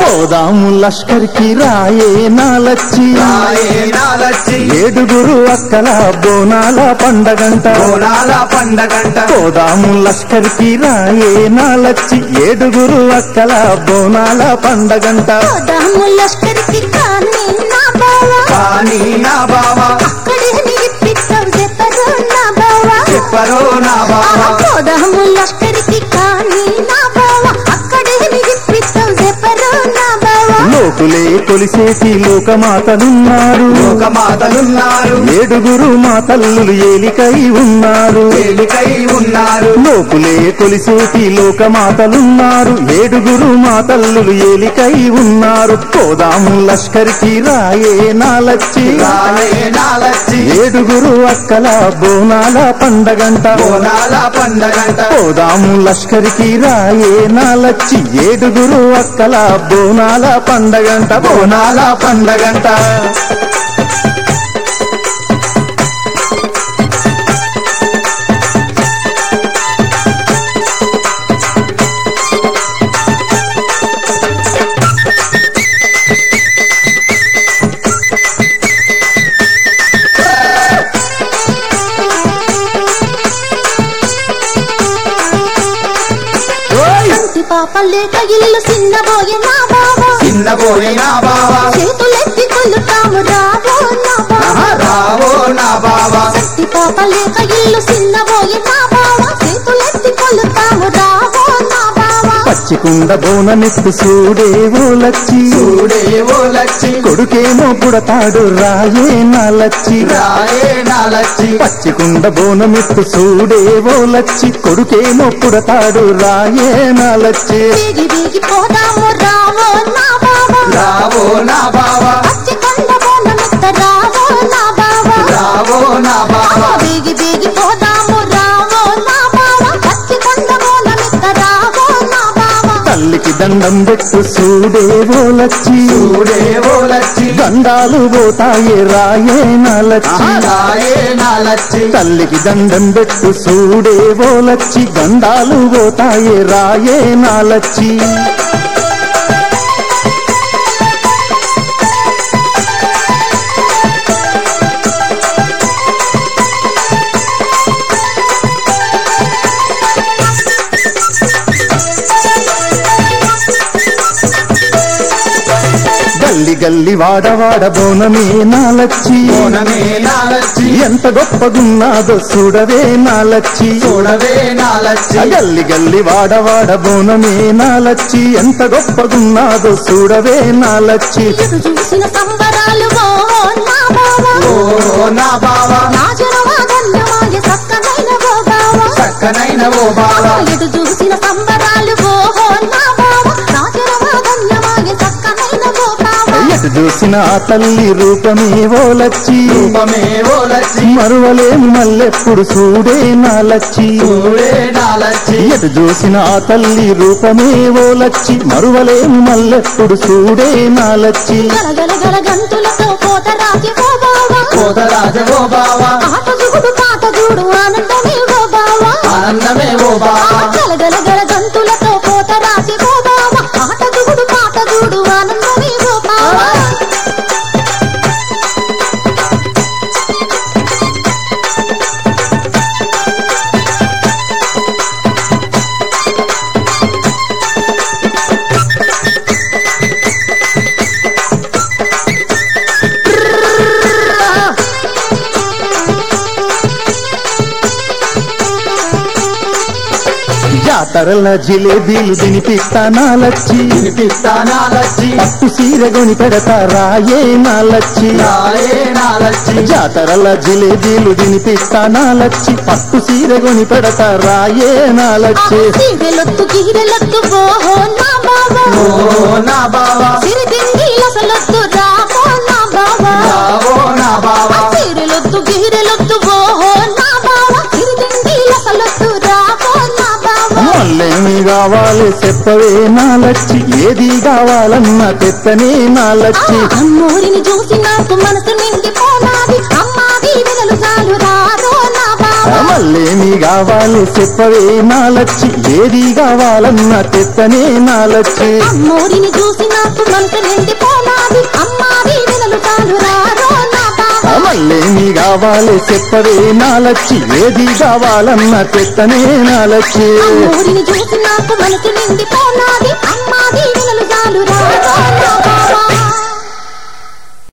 పోదాము లష్కర్కి రాయే నాలచ్చి రాయే నాలచ్చి ఏడుగురు అక్కల బోనాల పండగంట బోనాల పండగంట పోదాము లష్కర్కి రాయే నాలచ్చి ఏడుగురు అక్కల బోనాల పండగంట పోదాము లష్కరికి కానీ నా బావ కానీ నా బావ అక్కడే నిగిపిస్తావు చెప్పరు నా బావ చెప్పరో నా బావ పోదాము లష్కరికి కానీ నా బావ అక్కడే నిగిపిస్తావు చెప్పరు నా బావ లోకులే కొలిసేటి లోకమాతలున్నారు లోకమాతలున్నారు ఏడుగురు మా తల్లులు ఏలికై ఉన్నారు తేలికై ఉన్నారు లోకులే కొలిసేటి లోకమాతలున్నారు ఏడుగురు మా తల్లులు ఏలికై ఉన్నారు పోదాము లష్కర్కి రాయే నాలచ్చి రాయే నాలచ్చి ఏడుగురు అక్కల బోనాల పండగంట బోనాల పండగంట పోదాము లష్కర్కి రాయే నాలచ్చి ఏడుగురు అక్కల బోనాల పండగంట బోనాల పండగంట కంటి పాప లేక ఇల్లు చిన్నబోయే నా బావ చిన్నబోయే నా బావ చేతులెత్తి కొల్లుతాము రావో నా బావ ఆహా, రావో నా బావ కంటి పాప లేక ఇల్లు చిన్నబోయే నా బావ చేతులెత్తి కొల్లుతాము రావో నా బావ పచ్చికుండ బోనమెత్తు సూడే ఓలచ్చి చూడే ఓ లచ్చి కొడుకేమో పుడతాడు రాయే నాలచ్చి రాయే నాలచ్చి పచ్చికుండ బోనమెత్తు సూడే ఓలచ్చి కొడుకేమో పుడతాడు రాయే నాలచ్చి వేగి వేగి పోదాము రావో నా బావ రావో నా బావ పచ్చి కొండ బోనమెత్త రావో నా బావ రావో నా బావ వేగి వేగి పోదాము రావో నా బావ పచ్చి కొండ బోనమెత్త రావో నా బావ తల్లికి దండం పెట్టు సూడే ఓలచ్చి చూడే ఓ లచ్చి దండాలు పోతాయే రాయే నాలచ్చి రాయే నాలచ్చి తల్లికి దండం పెట్టు సూడే ఓలచ్చి గండాలు పోతాయే రాయే నాలచ్చి గల్లి గల్లి వాడవాడ బోనమే నాలచ్చి బోనమే నాలచ్చి ఎంత గొప్పగున్నాదో చూడవే నాలచ్చి చూడవే నాలచ్చి గల్లి గల్లి వాడవాడ బోనమే నాలచ్చి ఎంత గొప్పగున్నాదో చూడవే నాలచ్చి ఎటు చూసిన సంబరాలు ఓ నా బావ ఓ నా బావ నాజనమా ధన్యమాయ సక్కనైన ఓ బావ చక్కనైన ఓ బావ ఎటు చూసిన సంబరాలు ఓ నా బావ నాజనమా ధన్యమాయ సక్కనైన ఓ బావ ఎటు చూసిన ఆ తల్లి రూపమే ఓలచ్చి రూపమే ఓ లచ్చి మరువలేము మల్లెప్పుడు చూడే నాలచ్చి చూడే నాలచ్చి ఎటు చూసిన ఆ తల్లి రూపమే ఓలచ్చి మరువలేము మల్లెప్పుడు చూడే నాలచ్చి గలగల గల గంతులతో పోత రాజు ఓ బావ కోతరాజ ఓ బావ ఆట జుగుడు పాట జూడు ఆనందమే ఓ బావ ఆనందమే ఓ బావ గలగల గల గంతులతో పోత రాజు ఓ బావ ఆట జుగుడు పాట జూడు ఆనందమే ఓ బావ జాతరల జిలేబీలు తినిపిస్తా నాలచ్చి వినిపిస్తా నాలచ్చి పట్టు సీర కొని పెడతా రాయే నాలచ్చి రాయే నాలచ్చి జాతరల జిలేబీలు తినిపిస్తా నాలచ్చి పట్టు సీర కొని పెడతా రాయే నాలచ్చి సీరెలొత్తు గీరెలొత్తు ఓహో నా బావ ఓ నా బావ సిరిదిండి అసలొత్తు రావో నా బావ రావో నా బావ సీరెలొత్తు గీరెలొత్తు ఓహో నా బావ సిరిదిండి అసలొత్తు రావో నా బావ మళ్ళేమి కావాలి చెప్పవే నాలచ్చి ఏది కావాలన్నా తెత్తనే నాలచ్చి అమ్మోరిని చూసి నాకు మనసు నిండిపోనాది అమ్మాది వెనలు చాలు రారో నా బావ మళ్ళేమి కావాలి చెప్పవే నాలచ్చి ఏది కావాలన్నా తెత్తనే నాలచ్చి అమ్మోరిని చూసి నాకు మనసు నిండిపోనాది అమ్మాది వినలు చాలు రారో నా బావ మళ్ళేమి కావాలి చెప్పవే నాలచ్చి ఏది కావాలన్న తెత్తనే నాలచ్చి ఊరిని చూసి నాకు మనసు నిండిపోనాది అమ్మాది వినలు చాలు రారో నా బావ